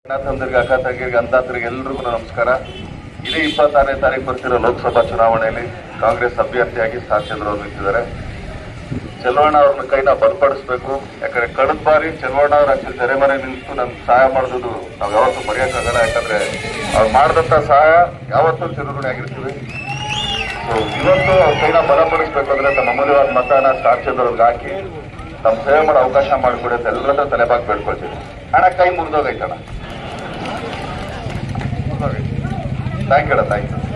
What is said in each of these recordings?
ಅಣ್ಣ ತಮ್ಮದಿರಿಗೆ ಅಕ್ಕ ತಂಗಿರಿಗೆ ಅಂದಾತರಿಗೆ ಎಲ್ರಿಗೂ ನಮಸ್ಕಾರ ಇದೇ ಇಪ್ಪತ್ತಾರನೇ ತಾರೀಕು ಬರ್ತಿರೋ ಲೋಕಸಭಾ ಚುನಾವಣೆಯಲ್ಲಿ ಕಾಂಗ್ರೆಸ್ ಅಭ್ಯರ್ಥಿಯಾಗಿ ಸ್ಟಾರ್ ಚಂದ್ರ ಅವರು ನಿಂತಿದ್ದಾರೆ ಚೆಲುವಣ್ಣ ಅವ್ರನ್ನ ಕೈನ ಬಲಪಡಿಸ್ಬೇಕು ಯಾಕಂದ್ರೆ ಕಳೆದ ಬಾರಿ ಚೆಲುವಣ್ಣ ಅವ್ರ ಆಕ್ಚುಲಿ ತೆರೆಮರೆ ನಿಂತು ನಮ್ಗೆ ಸಹಾಯ ಮಾಡೋದು ನಾವು ಯಾವತ್ತೂ ಮರೆಯೋಕ್ಕಾಗಲ್ಲ ಯಾಕಂದ್ರೆ ಅವ್ರು ಮಾಡಿದಂತ ಸಹಾಯ ಯಾವತ್ತೂ ಚಿರುಗುಣಿ ಆಗಿರ್ತೀವಿ ಸೊ ಇವತ್ತು ಅವ್ರ ಕೈನ ಬಲಪಡಿಸ್ಬೇಕು ಅಂದ್ರೆ ತಮ್ಮ ಅಮೂಲ್ಯವಾದ ಮತನ ಸ್ಟಾರ್ ಚಂದ್ರ ಅವ್ರಿಗೆ ಹಾಕಿ ನಮ್ಮ ಸೇವೆ ಮಾಡೋ ಅವಕಾಶ ಮಾಡಿಕೊಡಿ ಅಂತ ಎಲ್ಲರ ಹತ್ರ ತಲೆಬಾಗಿ ಬೇಡ್ಕೊಳ್ತೀನಿ ಅಣ್ಣ ಕೈ ಮುರಿದೋಗೈತಣ್ಣ ಥ್ಯಾಂಕ್ ಯು ಅಣ್ಣ ಥ್ಯಾಂಕ್ ಯು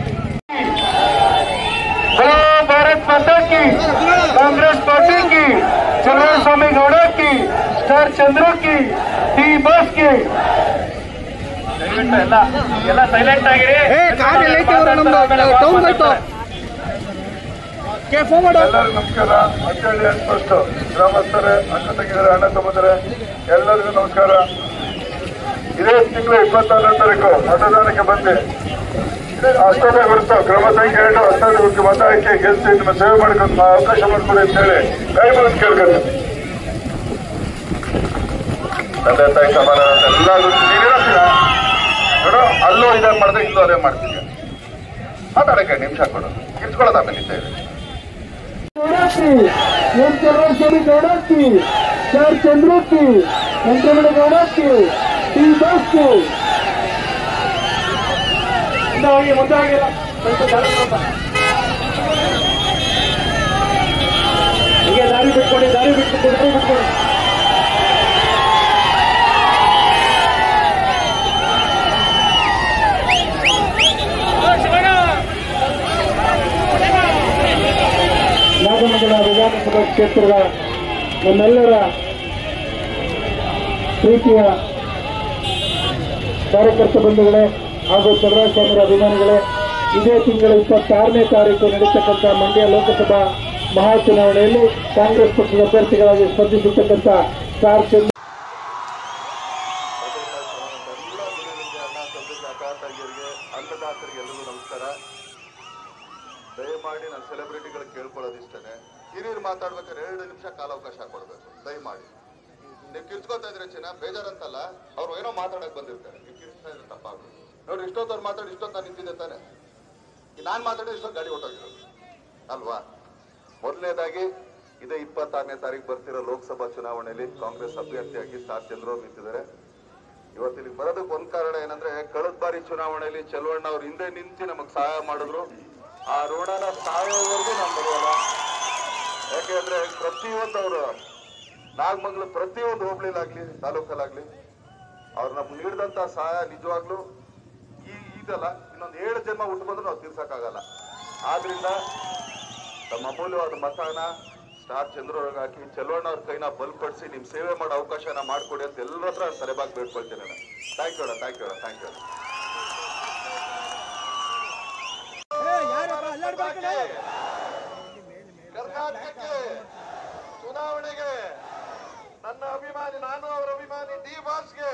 बोलो भारत माता की कांग्रेस पार्टी की चंद्र स्वामी गौड़ा की स्टार चंद्र की टी बस की ದಯವಿಟ್ಟು ಎಲ್ಲ ಎಲ್ಲ ಸೈಲೆಂಟ್ ಆಗಿರಿ ಏ ಕಾರ್ ಎಲ್ಲೈತೆ ಅವ್ರು ನಮ್ದು ಟೌನ್ ಆಯ್ತು ಕೆ ಫೋನ್ ಮಾಡು ಎಲ್ಲರಿಗೂ ನಮಸ್ಕಾರ ಅಂತೇಳಿ ಫಸ್ಟ್ ಗ್ರಾಮಸ್ಥರೇ ಅಕ್ಕ ತಂಗಿದರೆ ಅಣ್ಣ ತಮ್ಮದರೆ ಎಲ್ಲರಿಗೂ ನಮಸ್ಕಾರ ಇದೇ ತಿಂಗಳು ಇಪ್ಪತ್ತಾರನೇ ತಾರೀಕು ಮತದಾನಕ್ಕೆ ಬಂದೆ ಅಷ್ಟೇ ಹೊರತು ಕ್ರಮ ಸಂಖ್ಯೆ ಎರಡು ಹತ್ತಾರು ಮತ ಹಾಕಿ ಗೆಲ್ಸಿ ನಿಮ್ಮ ಸೇವೆ ಮಾಡ್ಕೊಂಡು ಅವಕಾಶ ಮಾಡ್ಕೊಡಿ ಅಂತ ಹೇಳಿ ಕೈ ಮುಗಿದು ಕೇಳ್ಕೊಂಡು ತಂದೆ ತಾಯಿ ಸಮಾನ ಎಲ್ಲರೂ ನೀವೇನಂತೀರಾ ನೋಡು ಅಲ್ಲೂ ಇದಾಗ ಮಾಡಿದ್ರೆ ಇಲ್ಲೂ ಅದೇ ಮಾಡ್ತೀವಿ ಮಾತಾಡಕ್ಕೆ ನಿಮಿಷ ಕೊಡು ಕಿರ್ಚ್ಕೊಳ್ಳೋದು ಆಮೇಲೆ ಇದ್ದೇವೆ गौड़ा की एम चंद्र स्वामी गौड़ा की स्टार चंद्र की वेंकटरमण गौड़ा की टी बस की ಮುಂದೆ ಹೋಗಿ ಮುಂದೆ ಹೋಗಿಲ್ಲ ಸ್ವಲ್ಪ ದಾರಿ ಸ್ವಲ್ಪ. ಹೀಗೆ ದಾರಿ ಬಿಟ್ಕೊಡಿ ದಾರಿ ಬಿಟ್ಕೊಡಿ ದಾರಿ ಬಿಟ್ಕೊಡಿ ನಾಗಮಂಗಲ ವಿಧಾನಸಭಾ ಕ್ಷೇತ್ರದ ನಮ್ಮೆಲ್ಲರ ಪ್ರೀತಿಯ ಕಾರ್ಯಕರ್ತ ಬಂಧುಗಳೇ ಹಾಗೂ ಚಂದ್ರಸ್ವಾಮಿರ ಅಭಿಮಾನಿಗಳೇ ಇದೇ ತಿಂಗಳ ಇಪ್ಪತ್ತಾರನೇ ತಾರೀಕು ನಡೀತಕ್ಕಂಥ ಮಂಡ್ಯ ಲೋಕಸಭಾ ಮಹಾಚುನಾವಣೆಯಲ್ಲಿ ಕಾಂಗ್ರೆಸ್ ಪಕ್ಷದ ಅಭ್ಯರ್ಥಿಗಳಾಗಿ ಸ್ಪರ್ಧಿಸತಕ್ಕಂಥ ಸ್ಟಾರ್ ಚಂದ್ರ ಎಲ್ಲ ಗುರುಗಳಿಗೆ, ಅಣ್ಣ ತಮ್ಮದಿರಿಗೆ, ಅಕ್ಕ ತಂಗಿಯರಿಗೆ ಅನ್ನದಾತರಿಗೆ ಎಲ್ಲರಿಗೂ ನಮಸ್ಕಾರ ದಯಮಾಡಿ ನಾನು ಸೆಲೆಬ್ರಿಟಿಗಳು ಕೇಳ್ಕೊಳ್ಳೋದು ಇಷ್ಟನೇ ಹಿರಿಯರು ಮಾತಾಡ್ಬೇಕಾದ್ರೆ ಎರಡು ನಿಮಿಷ ಕಾಲಾವಕಾಶ ಕೊಡಬೇಕು ದಯಮಾಡಿ ನೀವು ಕಿರ್ಚ್ಕೊತಾ ಇದ್ರೆ ಚಿನ್ನ ಬೇಜಾರಂತಲ್ಲ ಅವ್ರು ಏನೋ ಮಾತಾಡಕ್ ಬಂದಿರ್ತಾರೆ ನೀವು ಕಿರ್ಚ್ತಾ ಇದ್ರೆ ತಪ್ಪಾಗುತ್ತೆ ನೋಡಿ ಇಷ್ಟೊತ್ತವ್ರು ಮಾತಾಡಿ ಇಷ್ಟೊತ್ತು ನಾನು ನಿಂತಿದ್ದೆ ತಾನೆ ನಾನು ಮಾತಾಡಿದ್ರೆ ಇಷ್ಟೊತ್ತು ಗಾಡಿ ಹೊಟ್ಟೋಗಿರೋದು ಅಲ್ವಾ ಮೊದಲನೇದಾಗಿ ಇದೇ ಇಪ್ಪತ್ತಾರನೇ ತಾರೀಕು ಬರ್ತಿರೋ ಲೋಕಸಭಾ ಚುನಾವಣೆಯಲ್ಲಿ ಕಾಂಗ್ರೆಸ್ ಅಭ್ಯರ್ಥಿಯಾಗಿ ಸ್ಟಾರ್ ಚಂದ್ರ ಅವರು ನಿಂತಿದ್ದಾರೆ ಇವತ್ತು ಇಲ್ಲಿ ಬರೋದಕ್ಕೆ ಒಂದ್ ಕಾರಣ ಏನಂದ್ರೆ ಕಳೆದ ಬಾರಿ ಚುನಾವಣೆಯಲ್ಲಿ ಚೆಲುವಣ್ಣ ಅವ್ರು ಹಿಂದೆ ನಿಂತು ನಮಗ್ ಸಹಾಯ ಮಾಡಿದ್ರು ಆ ಋಣನ ಸಾಯೋವರೆಗೂ ನಾವು ಬರೋಲ್ಲ ಯಾಕೆಂದ್ರೆ ಪ್ರತಿಯೊಂದು ಅವರು ನಾಗಮಂಗಲ ಪ್ರತಿಯೊಂದು ಹೋಬ್ಳಿಲಾಗ್ಲಿ ತಾಲೂಕಲ್ಲಾಗ್ಲಿ ಅವ್ರು ನಮ್ಗೆ ನೀಡಿದಂತ ಸಹಾಯ ನಿಜವಾಗ್ಲೂ ಈ ಇದಲ್ಲ ಇನ್ನೊಂದು ಏಳು ಜನ್ಮ ಹುಟ್ಟು ಬಂದ್ರು ನಾವು ತೀರ್ಸಕ್ಕಾಗಲ್ಲ ಆದ್ರಿಂದ ತಮ್ಮ ಅಮೂಲ್ಯವಾದ ಮತನ ಸ್ಟಾರ್ ಚಂದ್ರವ್ರಿಗೆ ಹಾಕಿ ಚೆಲುವಣ್ಣ ಅವ್ರ ಕೈನ ಬಲಪಡಿಸಿ ನಿಮ್ ಸೇವೆ ಮಾಡೋ ಅವಕಾಶನ ಮಾಡ್ಕೊಡಿ ಅಂತ ಎಲ್ಲರ ಹತ್ರ ನಾನು ತಲೆಬಾಗಿ ಬೇಡ್ಕೊಳ್ತೇನೆ ನಾನು ಥ್ಯಾಂಕ್ ಯು ಅಣ್ಣ ಥ್ಯಾಂಕ್ ಯು ಅಣ್ಣ ಥ್ಯಾಂಕ್ ಯು ಕರ್ನಾಟಕಕ್ಕೆ ಚುನಾವಣೆಗೆ ನನ್ನ ಅಭಿಮಾನಿ ನಾನು ಅವರ ಅಭಿಮಾನಿ ಡಿ ಬಾಸ್ಗೆ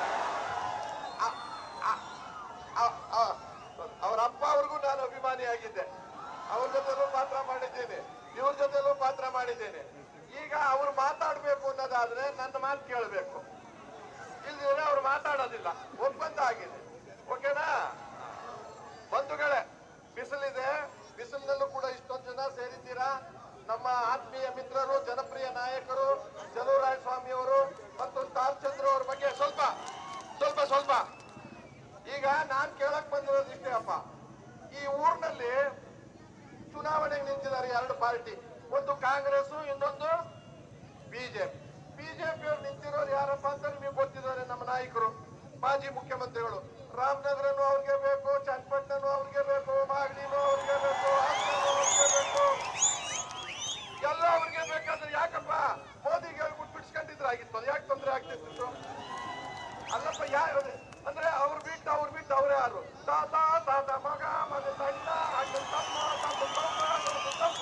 ಅವರ ಅಪ್ಪ ಅವ್ರಿಗೂ ನಾನು ಅಭಿಮಾನಿಯಾಗಿದ್ದೆ ಅವ್ರ ಜೊತೆಲೂ ಪಾತ್ರ ಮಾಡಿದ್ದೇನೆ ಇವ್ರ ಜೊತೆಲೂ ಪಾತ್ರ ಮಾಡಿದ್ದೇನೆ ಈಗ ಅವ್ರು ಮಾತಾಡ್ಬೇಕು ಅನ್ನೋದಾದ್ರೆ ನನ್ನ ಮಾತು ಕೇಳಬೇಕು ಇಲ್ದಿದ್ರೆ ಅವ್ರು ಮಾತಾಡೋದಿಲ್ಲ ಒಪ್ಪಂದ ಆಗಿದೆ ಓಕೆನಾ ಬಂಧುಗಳೇ ಬಿಸಿಲಿದೆ ಬಿಸಿಲಿನಲ್ಲೂ ಕೂಡ ಇಷ್ಟೊಂದು ಜನ ಸೇರಿದ್ದೀರಾ ನಮ್ಮ ಆತ್ಮೀಯ ಮಿತ್ರರು ಜನಪ್ರಿಯ ನಾಯಕರು ಚಲುವರಾಯ ಸ್ವಾಮಿ ಅವರು ಮತ್ತು ಸ್ಟಾರ್ ಚಂದ್ರ ಅವ್ರ ಬಗ್ಗೆ ಸ್ವಲ್ಪ ಸ್ವಲ್ಪ ಸ್ವಲ್ಪ ಈಗ ನಾನ್ ಕೇಳಕ್ ಬಂದಿರೋದು ಇಷ್ಟೇ ಅಪ್ಪ ಈ ಊರಿನಲ್ಲಿ ಚುನಾವಣೆಗೆ ನಿಂತಿದ್ದಾರೆ ಎರಡು ಪಾರ್ಟಿ ಒಂದು ಕಾಂಗ್ರೆಸ್ ಇನ್ನೊಂದು ಬಿಜೆಪಿ ಬಿಜೆಪಿ ಅವ್ರು ನಿಂತಿರೋರು ಯಾರಪ್ಪ ಅಂತ ನಿಮಗೆ ಗೊತ್ತಿದ್ದಾರೆ ನಮ್ಮ ನಾಯಕರು ಮಾಜಿ ಮುಖ್ಯಮಂತ್ರಿಗಳು ರಾಮನಗರನು ಅವ್ರಿಗೆ ಬೇಕು ಚನ್ನಪಟ್ಟಣನು ಅವ್ರಿಗೆ ಬೇಕು ಮಾಗಡಿನೂ ಅವ್ರಿಗೆ ಬೇಕು ಹಾಸನನು ಅವ್ರಿಗೆ ಬೇಕು ಎಲ್ಲ ಅವ್ರಿಗೆ ಬೇಕಾದ್ರೆ ಯಾಕಪ್ಪ ಮೋದಿಗೆ ಹೇಳ್ಬಿಟ್ಟು ಬಿಡ್ಸ್ಕೊಂಡಿದ್ರಾಗಿತ್ತು ಅದು ಯಾಕೆ ತೊಂದರೆ ಆಗ್ತಿತ್ತು ಅಲ್ಲಪ್ಪ ಯಾರು ಅಂದ್ರೆ ಅವ್ರು ಬಿಟ್ಟು ಅವ್ರು ಬಿಟ್ಟು ಅವ್ರೇ ಯಾರು ತಾತ ತಾತ ಮಗ ಮಗ ತಂಡ ಅಣ್ಣನ ತಮ್ಮ ತಮ್ಮ ತಮ್ಮ ತಮ್ಮ ತಮ್ಮ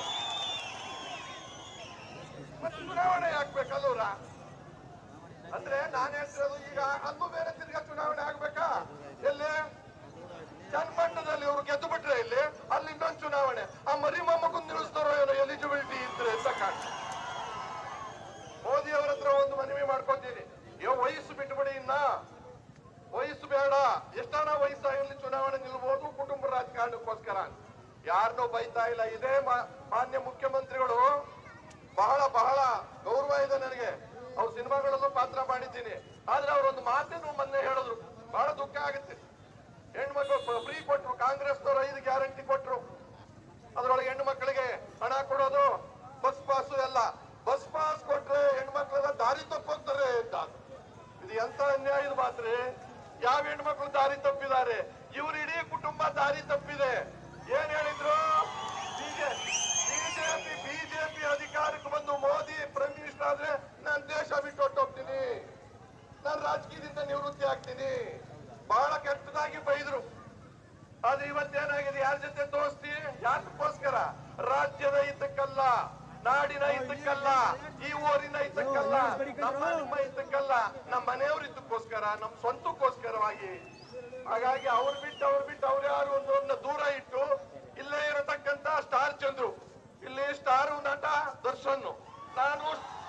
ಮತ್ತೆ ಚುನಾವಣೆ ಆಗ್ಬೇಕಲ್ಲೂರ ಅಂದ್ರೆ ನಾನ್ ಹೇಳ್ತಿರೋದು ಈಗ ಅಲ್ಲೂ ಬೇರೆ ತಿರ್ಗಾ ಚುನಾವಣೆ ಆಗ್ಬೇಕಾ ಎಲ್ಲಿ ಚನ್ನಪಟ್ಟಣದಲ್ಲಿ ಇವ್ರು ಗೆದ್ದು ಬಿಟ್ರೆ ಇಲ್ಲಿ ಅಲ್ಲಿ ಇನ್ನೊಂದು ಚುನಾವಣೆ ಆ ಮರಿ ಮೊಮ್ಮಗನ್ ನಿಲ್ಲಿಸ್ತಾರೋ ಏನೋ ಎಲಿಜಿಬಿಲಿಟಿ ಇದ್ರೆ ಅಂತ ಕಾಣ ಮೋದಿ ಅವರ ಹತ್ರ ಒಂದು ಮನವಿ ಮಾಡ್ಕೊತೀನಿ ಯೋ ವಯಸ್ಸು ಬಿಟ್ಬಿಡಿ ಇನ್ನ ವಯಸ್ಸು ಎಷ್ಟಾನ ವಯಸ್ಸಾಗಿರ್ಲಿ ಚುನಾವಣೆ ನಿಲ್ಬಹುದು ಕುಟುಂಬ ರಾಜಕಾರಣಕ್ಕೋಸ್ಕರ ಯಾರನ್ನೂ ಬೈತಾ ಇಲ್ಲ ಇದೇ ಮಾ- ಮಾನ್ಯ ಮುಖ್ಯಮಂತ್ರಿಗಳು ಬಹಳ ಬಹಳ ಗೌರವ ಇದೆ ನನಗೆ ಅವ್ರ ಸಿನಿಮಾಗಳಲ್ಲೂ ಪಾತ್ರ ಮಾಡಿದ್ದೀನಿ ಆದ್ರೆ ಅವರೊಂದು ಮಾತನ್ನು ಮೊನ್ನೆ ಹೇಳಿದ್ರು ಬಹಳ ದುಃಖ ಆಗುತ್ತೆ ಹೆಣ್ಮಕ್ಳು ಫ್ರೀ ಕೊಟ್ರು ಕಾಂಗ್ರೆಸ್ನವರು ಐದು ಗ್ಯಾರಂಟಿ ಕೊಟ್ರು ಅದ್ರೊಳಗೆ ಹೆಣ್ಣು ಮಕ್ಕಳಿಗೆ ಹಣ ಕೊಡೋದು ಬಸ್ ಪಾಸ್ ಎಲ್ಲ ಬಸ್ ಪಾಸ್ ಕೊಟ್ರೆ ಹೆಣ್ಮಕ್ಳೆಲ್ಲ ದಾರಿ ತಪ್ಪೋಗ್ತಾರೆ ಅಂತ ಇದು ಎಂತ ಅನ್ಯಾಯದ ಮಾತ್ರಿ ಯಾವ ಹೆಣ್ಮಕ್ಳು ದಾರಿ ತಪ್ಪಿದ್ದಾರೆ ಇವ್ರ ಇಡೀ ಕುಟುಂಬ ದಾರಿ ತಪ್ಪಿದೆ ಏನ್ ಹೇಳಿದ್ರು ಬಿಜೆಪಿ ಬಿಜೆಪಿ ಅಧಿಕಾರಕ್ಕೆ ಬಂದು ಮೋದಿ ಪ್ರೈಮ್ ಮಿನಿಸ್ಟರ್ ಆದ್ರೆ ನಾನ್ ದೇಶ ಬಿಟ್ಟು ಹೊಟ್ಟೋಗ್ತೀನಿ ನಾನು ರಾಜಕೀಯದಿಂದ ನಿವೃತ್ತಿ ಆಗ್ತೀನಿ ಬಹಳ ಕೆಟ್ಟದಾಗಿ ಬೈದ್ರು ಆದ್ರೆ ಇವತ್ತೇನಾಗಿದೆ ಯಾರ ಜೊತೆ ದೋಸ್ತಿ ಯಾತಕ್ಕೋಸ್ಕರ ರಾಜ್ಯದ ಹಿತಕ್ಕಲ್ಲ ನಾಡಿನ ಹಿತಕ್ಕಲ್ಲ ಈ ಊರಿನ ಹಿತಕ್ಕಲ್ಲ ನಮ್ಮ ನಿಮ್ಮ ಹಿತಕ್ಕಲ್ಲ ನಮ್ಮ ಮನೆಯವ್ರ ಹಿತಕ್ಕೋಸ್ಕರ ನಮ್ಮ ಸ್ವಂತಕ್ಕೋಸ್ಕರವಾಗಿ ಹಾಗಾಗಿ ಅವ್ರು ಬಿಟ್ಟು ಅವ್ರು ಬಿಟ್ಟು ಅವ್ರು ಯಾರು ಒಂದೊಂದು ದೂರ ಇಟ್ಟು ಇಲ್ಲೇ ಇರತಕ್ಕಂತ ಸ್ಟಾರ್ ಚಂದ್ರು ಇಲ್ಲಿ ಸ್ಟಾರ್ ನಟ ದರ್ಶನ್ ನಾನು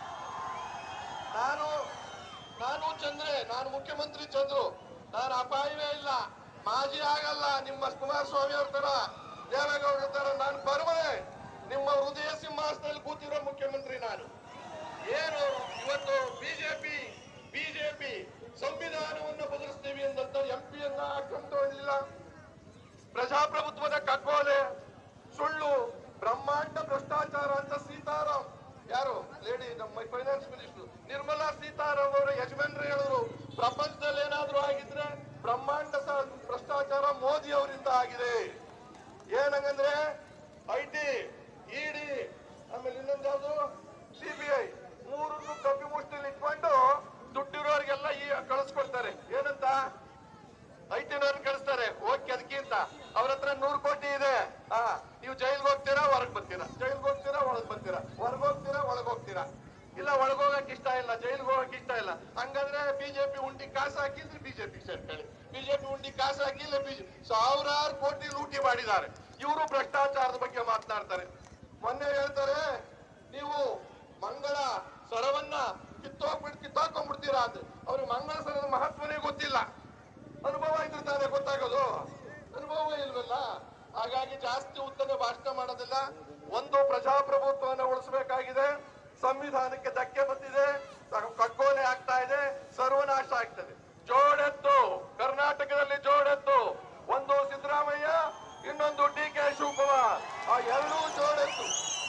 ನಾನು ನಾನು ಚಂದ್ರೆ ನಾನು ಮುಖ್ಯಮಂತ್ರಿ ಚಂದ್ರು ನಾನು ಅಪಾಯವೇ ಇಲ್ಲ ಮಾಜಿ ಆಗಲ್ಲ ನಿಮ್ಮ ಕುಮಾರಸ್ವಾಮಿ ಅವ್ರ ತರ ದೇವೇಗೌಡರ ತರ ನಾನು ಬರುವೆ ನಿಮ್ಮ ಹೃದಯ ಸಿಂಹಾಸನದಲ್ಲಿ ಕೂತಿರೋ ಮುಖ್ಯಮಂತ್ರಿ ನಾನು ಏನು ಇವತ್ತು ಬಿಜೆಪಿ ಬಿಜೆಪಿ ಸಂವಿಧಾನವನ್ನು ಬದಲಿಸ್ತೀವಿ ಎಂದಂತ ಎಂ ಪಿಯನ್ನ ಕ್ರಮ ತಗೊಳ್ಳಿಲ್ಲ ಪ್ರಜಾಪ್ರಭುತ್ವದ ಕಗ್ಗೋಲೆ ಸುಳ್ಳು ಬ್ರಹ್ಮಾಂಡ ಭ್ರಷ್ಟಾಚಾರ ಅಂತ ಸೀತಾರಾಮ್ ಯಾರು ಲೇಡಿ ನಮ್ಮ ಫೈನಾನ್ಸ್ ಮಿನಿಸ್ಟರ್ ನಿರ್ಮಲಾ ಸೀತಾರಾಮ್ ಅವರ ಯಜಮಾನ್ರು ಹೇಳಿದ್ರು ಪ್ರಪಂಚದಲ್ಲಿ ಏನಾದ್ರೂ ಆಗಿದ್ರೆ ಬ್ರಹ್ಮಾಂಡ ಸ- ಭ್ರಷ್ಟಾಚಾರ ಮೋದಿ ಅವರಿಂದ ಆಗಿದೆ ಏನಂಗಂದ್ರೆ ಐ ಟಿ ಇಡಿ ಆಮೇಲೆ ಇನ್ನೊಂದು ಯಾವುದು ಸಿಬಿಐ ಮೂರನ್ನು ಕಪ್ಪಿ ಮುಷ್ಟಿಲಿ ಇಟ್ಕೊಂಡು ದುಡ್ಡಿರೋರಿಗೆಲ್ಲ ಈ ಕಳಿಸ್ಕೊಡ್ತಾರೆ ಏನಂತ ಐಟಿನವ್ರನ್ನ ಕಳಿಸ್ತಾರೆ ಹೋಗಿ ಅದಕ್ಕಿಂತ ಅವ್ರ ಹತ್ರ ನೂರು ಕೋಟಿ ಇದೆ ಹಾ ನೀವು ಜೈಲ್ಗೆ ಹೋಗ್ತೀರಾ ಹೊರಗ್ ಬರ್ತೀರಾ ಜೈಲ್ಗೆ ಹೋಗ್ತೀರಾ ಒಳಗ್ ಬರ್ತೀರಾ ಹೊರಗ್ ಹೋಗ್ತೀರಾ ಒಳಗ್ ಹೋಗ್ತೀರಾ ಇಲ್ಲ ಒಳಗ್ ಹೋಗಕ್ ಇಷ್ಟ ಇಲ್ಲ ಜೈಲ್ಗೆ ಹೋಗಕ್ ಇಷ್ಟ ಇಲ್ಲ ಹಂಗಂದ್ರೆ ಬಿಜೆಪಿ ಉಂಡಿ ಕಾಸು ಹಾಕಿದ್ರೆ ಬಿಜೆಪಿ ಸೇರ್ಕೊಳ್ಳಿ ಬಿಜೆಪಿ ಉಂಡಿ ಕಾಸು ಹಾಕಿಲ್ಲ ಬಿಜೆಪಿ ಸಾವಿರಾರು ಕೋಟಿ ಲೂಟಿ ಮಾಡಿದ್ದಾರೆ ಇವರು ಭ್ರಷ್ಟಾಚಾರದ ಬಗ್ಗೆ ಮಾತನಾಡ್ತಾರೆ ಮೊನ್ನೆ ಹೇಳ್ತಾರೆ ನೀವು ಮಂಗಳ ಸರವನ್ನ ಕಿತ್ತೋಗ್ಬಿಟ್ಟು ಕಿತ್ತಾಕೊಂಡ್ಬಿಡ್ತೀರಾ ಅಂತ ಅವ್ರಿಗೆ ಮಂಗಳ ಸರದ ಮಹತ್ವನೇ ಗೊತ್ತಿಲ್ಲ ಅನುಭವ ಇದ್ರೆ ತಾನೇ ಗೊತ್ತಾಗೋದು ಅನುಭವ ಇಲ್ವಲ್ಲ ಹಾಗಾಗಿ ಜಾಸ್ತಿ ಉತ್ತಮ ಭಾಷಣ ಮಾಡೋದಿಲ್ಲ ಒಂದು ಪ್ರಜಾಪ್ರಭುತ್ವವನ್ನು ಉಳಿಸಬೇಕಾಗಿದೆ ಸಂವಿಧಾನಕ್ಕೆ ಧಕ್ಕೆ ಬಂದಿದೆ ಸ- ಕಗ್ಗೋಲೆ ಆಗ್ತಾ ಇದೆ ಸರ್ವನಾಶ ಆಗ್ತದೆ ಜೋಡೆತ್ತು ಕರ್ನಾಟಕದಲ್ಲಿ ಜೋಡೆತ್ತು ಒಂದು ಸಿದ್ದರಾಮಯ್ಯ ಇನ್ನೊಂದು ಡಿ ಕೆ ಶಿವಕುಮಾರ್ ಆ ಎರಡೂ ಜೋಡೆತ್ತು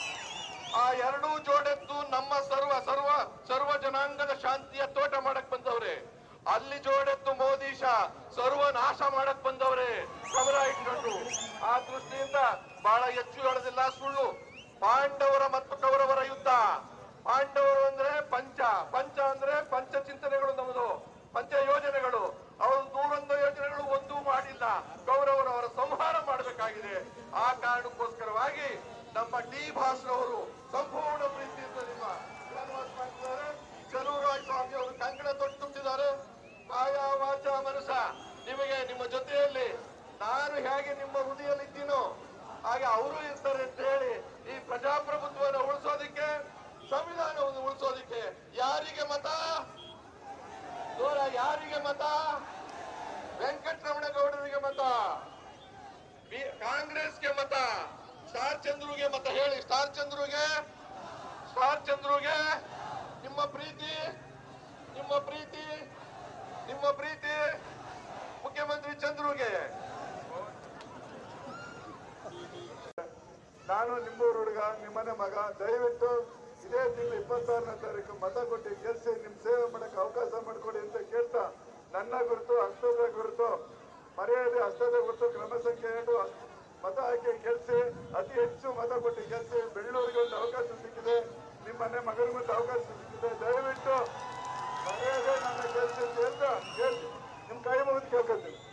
ಆ ಎರಡೂ ಜೋಡೆತ್ತು ನಮ್ಮ ಸರ್ವ ಸರ್ವ ಸರ್ವ ಜನಾಂಗದ ಶಾಂತಿಯ ತೋಟ ಮಾಡಕ್ ಬಂದವ್ರೆ ಅಲ್ಲಿ ಜೋಡೆತ್ತು ಮೋದಿ ಶಾ ಸರ್ವ ನಾಶ ಮಾಡಕ್ ಬಂದವ್ರೆ ಕಮರ ಇಟ್ಕೊಂಡು ಆ ದೃಷ್ಟಿಯಿಂದ ಬಹಳ ಹೆಚ್ಚು ಹೇಳೋದಿಲ್ಲ ಸುಳ್ಳು ಪಾಂಡವರ ಮತ್ತು ಕೌರವರ ಯುದ್ಧ ಪಾಂಡವರು ಅಂದ್ರೆ ಪಂಚ ಪಂಚ ಅಂದ್ರೆ ಪಂಚ ಚಿಂತನೆಗಳು ನಮ್ಮದು ಪಂಚ ಯೋಜನೆಗಳು ಅವರು ನೂರೊಂದು ಯೋಜನೆಗಳು ಒಂದೂ ಮಾಡಿಲ್ಲ ಕೌರವರು ಅವರ ಸಂಹಾರ ಮಾಡಬೇಕಾಗಿದೆ ಆ ಕಾರಣಕ್ಕೋಸ್ಕರವಾಗಿ ನಮ್ಮ ಡಿ ಭಾಸ್ರವರು ಸಂಪೂರ್ಣ ಪ್ರೀತಿಯಿಂದ ನಿಮ್ಮ ಶ್ರೀನಿವಾಸ ಮಾಡ್ತಿದ್ದಾರೆ ಚಲುವರಾಜ್ ಸ್ವಾಮಿ ಅವರು ಕಂಕಣ ತೊಟ್ಟುತ್ತಿದ್ದಾರೆ ಕಾಯ ವಾಚ ಮನಸ ನಿಮಗೆ ನಿಮ್ಮ ಜೊತೆಯಲ್ಲಿ ನಾನು ಹೇಗೆ ನಿಮ್ಮ ಹೃದಯಲ್ಲಿ ಇದ್ದೀನೋ ಹಾಗೆ ಅವರು ಇರ್ತಾರೆ ಅಂತ ಹೇಳಿ ಈ ಪ್ರಜಾಪ್ರಭುತ್ವವನ್ನು ಉಳಿಸೋದಿಕ್ಕೆ ಸಂವಿಧಾನವನ್ನು ಉಳಿಸೋದಿಕ್ಕೆ ಯಾರಿಗೆ ಮತ ದೂರ ಯಾರಿಗೆ ಮತ ವೆಂಕಟರಮಣಗೌಡರಿಗೆ ಮತ ಬಿ- ಕಾಂಗ್ರೆಸ್ಗೆ ಮತ ಸ್ಟಾರ್ ಚಂದ್ರುಗೆ ಮತ ಹೇಳಿ ಸ್ಟಾರ್ ಚಂದ್ರುಗೆ ಸ್ಟಾರ್ ಚಂದ್ರುಗೆ ನಿಮ್ಮ ಪ್ರೀತಿ ನಿಮ್ಮ ಪ್ರೀತಿ ನಿಮ್ಮ ಪ್ರೀತಿ ಮುಖ್ಯಮಂತ್ರಿ ಚಂದ್ರುಗೆ ನಾನು ನಿಮ್ಮೂರು ಹುಡುಗ ನಿಮ್ಮನೆ ಮಗ ದಯವಿಟ್ಟು ಇದೇ ತಿಂಗಳು ಇಪ್ಪತ್ತಾರನೇ ತಾರೀಕು ಮತ ಕೊಟ್ಟು ಗೆಲ್ಸಿ ನಿಮ್ ಸೇವೆ ಮಾಡಕ್ಕೆ ಅವಕಾಶ ಮಾಡಿಕೊಡಿ ಅಂತ ಕೇಳ್ತಾ ನನ್ನ ಗುರುತು ಹಸ್ತದ ಗುರುತು ಮರ್ಯಾದೆ ಹಸ್ತದ ಗುರುತು ಕ್ರಮ ಸಂಖ್ಯೆ ಎರಡು ಮತ ಹಾಕಿ ಗೆಲ್ಸಿ ಅತಿ ಹೆಚ್ಚು ಮತ ಕೊಟ್ಟು ಗೆಲ್ಸಿ ಬೆಳ್ಳೂರಿಗೆ ಒಂದು ಅವಕಾಶ ಸಿಕ್ಕಿದೆ ನಿಮ್ಮ ಮನೆ ಮಗನಿಗೆ ಒಂದು ಅವಕಾಶ ಸಿಕ್ಕಿದೆ ದಯವಿಟ್ಟು ಮರ್ಯಾದೆ ನನ್ನ ಗೆಲ್ಸಿ ಅಂತ ಹೇಳ್ತಾ ಗೆಲ್ಸಿ ನಿಮ್ ಕೈ ಮುಗಿದು ಕೇಳ್ಕೊತೀನಿ